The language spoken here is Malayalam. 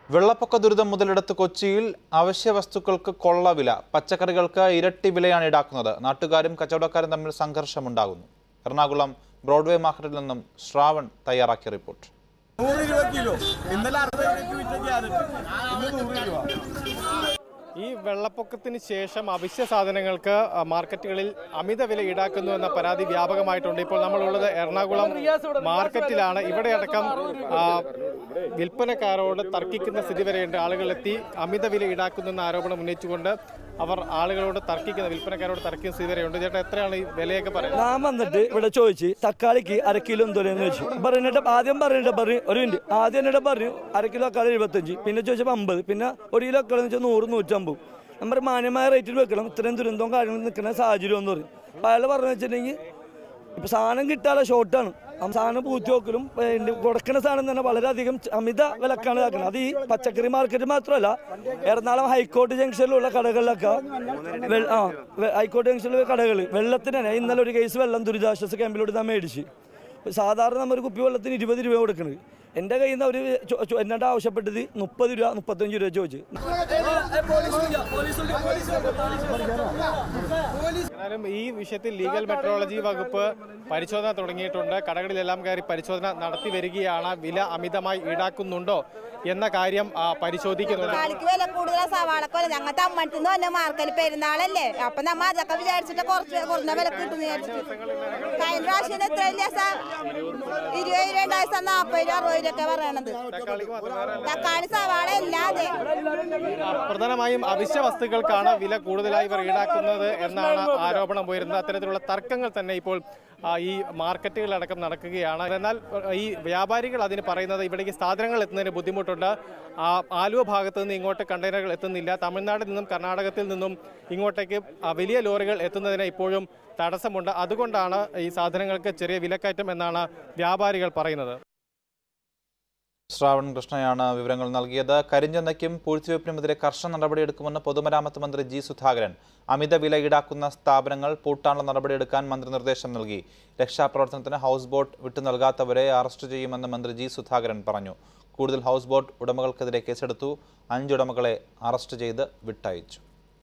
വെള്ളപ്പൊക്ക ദുരിതം മുതലെടുത്ത് കൊച്ചിയിൽ അവശ്യ വസ്തുക്കൾക്ക് കൊള്ളവില പച്ചക്കറികൾക്ക് ഇരട്ടി വിലയാണ് ഈടാക്കുന്നത് നാട്ടുകാരും കച്ചവടക്കാരും തമ്മിൽ സംഘർഷമുണ്ടാകുന്നു എറണാകുളം ബ്രോഡ്വേ മാർക്കറ്റിൽ നിന്നും ശ്രാവൺ തയ്യാറാക്കിയ റിപ്പോർട്ട് നൂറ് രൂപ കിലോ ഇന്നലെ അറുപത് രൂപയ്ക്ക് വിറ്റ ക്യാരറ്റ് ഇന്ന് നൂറ് രൂപ ഈ വെള്ളപ്പൊക്കത്തിന് ശേഷം അവശ്യ സാധനങ്ങൾക്ക് ആ, മാർക്കറ്റുകളിൽ അമിത വില ഈടാക്കുന്നു എന്ന പരാതി വ്യാപകമായിട്ടുണ്ട് ഇപ്പോൾ നമ്മളുള്ളത് എറണാകുളം മാർക്കറ്റിലാണ് ഇവിടെ അടക്കം ആ, വിൽപ്പനക്കാരോട് തർക്കിക്കുന്ന സ്ഥിതി വരെയുണ്ട് ആളുകളെത്തി അമിത വില ഈടാക്കുന്നു എന്ന ആരോപണം ഉന്നയിച്ചുകൊണ്ട് അവർ ആളുകളോട് തർക്കിക്കുന്ന വിൽപ്പനക്കാരോട് തർക്കിക്കുന്ന സ്ഥിതി വരെയുണ്ട് ചേട്ടാ എത്രയാണ് ഈ വിലയൊക്കെ പറയുന്നത് ഞാൻ വന്നിട്ട് ഇവിടെ ചോദിച്ച് തക്കാളിക്ക് അര കിലോ എന്തോലെന്ന് ചോദിച്ചു പറഞ്ഞിട്ട് ആദ്യം പറഞ്ഞിട്ട് പറഞ്ഞു ഒരു മിനിറ്റ് ആദ്യം എന്നിട്ട് പറഞ്ഞു അര കിലോ തക്കാളി എഴുപത്തഞ്ച് പിന്നെ ചോദിച്ചപ്പോൾ അമ്പത് പിന്നെ ഒരു കിലോ തക്കാളി എന്ന് വെച്ചാൽ നൂറ് നൂറ്റമ്പത് നമ്മൾ മാന്യമായ റേറ്റിൽ വെക്കണം ഇത്രയും ദുരന്തവും കാര്യങ്ങളും നിൽക്കുന്ന സാഹചര്യം എന്ന് പറയും അപ്പോൾ അയാൾ പറഞ്ഞു വെച്ചിട്ടുണ്ടെങ്കിൽ ഇപ്പൊ സാധനം കിട്ടാനുള്ള ഷോർട്ടാണ് ആ സാധനം പൂത്തി വെക്കലും പിന്നെ കൊടുക്കുന്ന സാധനം തന്നെ വളരെയധികം അമിത വിലക്കാണ് ഇതാക്കുന്നത് അത് ഈ പച്ചക്കറി മാർക്കറ്റ് മാത്രമല്ല എറണാകുളം ഹൈക്കോടതി ജംഗ്ഷനിലുള്ള കടകളിലൊക്കെ വെ- ആ വെ- ഹൈക്കോടതി ജംഗ്ഷനിലെ കടകൾ വെള്ളത്തിന് തന്നെ ഇന്നലെ ഒരു കേസ് വെള്ളം ദുരിതാശ്വാസ ക്യാമ്പിലോട്ട് ഞാൻ മേടിച്ച് സാധാരണ നമ്മൾ ഒരു കുപ്പി വെള്ളത്തിന് ഇരുപത് രൂപ കൊടുക്കുന്നത് എൻ്റെ കയ്യിൽ നിന്ന് അവർ എന്നോട് ആവശ്യപ്പെട്ടത് മുപ്പത് രൂപ മുപ്പത്തഞ്ച് രൂപ ചോദിച്ചു എന്നാലും ഈ വിഷയത്തിൽ ലീഗൽ മെട്രോളജി വകുപ്പ് പരിശോധന തുടങ്ങിയിട്ടുണ്ട് കടകളിലെല്ലാം കയറി പരിശോധന നടത്തി വരികയാണ് വില അമിതമായി ഈടാക്കുന്നുണ്ടോ എന്ന കാര്യം ആ, പരിശോധിക്കുന്നുണ്ട് തക്കാളിക്ക് വില കൂടുതലാ സവാളക്ക് വില ഞങ്ങൾ തമ്മണത്തിന് വന്ന മാർക്കറ്റ് പെരുന്നാളല്ലേ അപ്പൊ നമ്മ അതൊക്കെ വിചാരിച്ചിട്ട് കുറച്ച് കുറഞ്ഞ വില കിട്ടും വിചാരിച്ചിട്ട് കഴിഞ്ഞ പ്രാവശ്യം എത്ര ഇല്ല സാർ ഇരുപത് രൂപ ഉണ്ടായ സാർ നാപ്പത് രൂപ അറുപത് രൂപ ഒക്കെ പറയണത് തക്കാളി സവാള ഇല്ലാതെ ആ, പ്രധാനമായും അവശ്യ വസ്തുക്കൾക്കാണ് വില കൂടുതലായി ഇവർ ഈടാക്കുന്നത് എന്നാണ് ആരോപണം ഉയരുന്നത് അത്തരത്തിലുള്ള തർക്കങ്ങൾ തന്നെ ഇപ്പോൾ ആ, ഈ മാർക്കറ്റുകളിലടക്കം നടക്കുകയാണ് എന്നാൽ ആ, ഈ വ്യാപാരികൾ അതിന് പറയുന്നത് ഇവിടേക്ക് സാധനങ്ങൾ എത്തുന്നതിന് ബുദ്ധിമുട്ടുണ്ട് ആ, ആലുവ ഭാഗത്ത് നിന്ന് ഇങ്ങോട്ട് കണ്ടെയ്നറുകൾ എത്തുന്നില്ല തമിഴ്നാട്ടിൽ നിന്നും കർണാടകത്തിൽ നിന്നും ഇങ്ങോട്ടേക്ക് ആ, വലിയ ലോറികൾ എത്തുന്നതിന് ഇപ്പോഴും തടസ്സമുണ്ട് അതുകൊണ്ടാണ് ഈ സാധനങ്ങൾക്ക് ചെറിയ വിലക്കയറ്റം എന്നാണ് വ്യാപാരികൾ പറയുന്നത് ശ്രാവൺ കൃഷ്ണയാണ് വിവരങ്ങൾ നൽകിയത് കരിഞ്ചന്തയ്ക്കും പൂഴ്ത്തിവെപ്പിനുമെതിരെ കർശന നടപടിയെടുക്കുമെന്ന് പൊതുമരാമത്ത് മന്ത്രി ജി സുധാകരൻ അമിത വില ഈടാക്കുന്ന സ്ഥാപനങ്ങൾ പൂട്ടാനുള്ള നടപടിയെടുക്കാൻ മന്ത്രി നിർദ്ദേശം നൽകി രക്ഷാപ്രവർത്തനത്തിന് ഹൗസ് ബോട്ട് വിട്ടു നൽകാത്തവരെ അറസ്റ്റ് ചെയ്യുമെന്ന് മന്ത്രി ജി സുധാകരൻ പറഞ്ഞു കൂടുതൽ ഹൗസ് ബോട്ട് ഉടമകൾക്കെതിരെ കേസെടുത്തു അഞ്ചുടമകളെ അറസ്റ്റ് ചെയ്ത് വിട്ടയച്ചു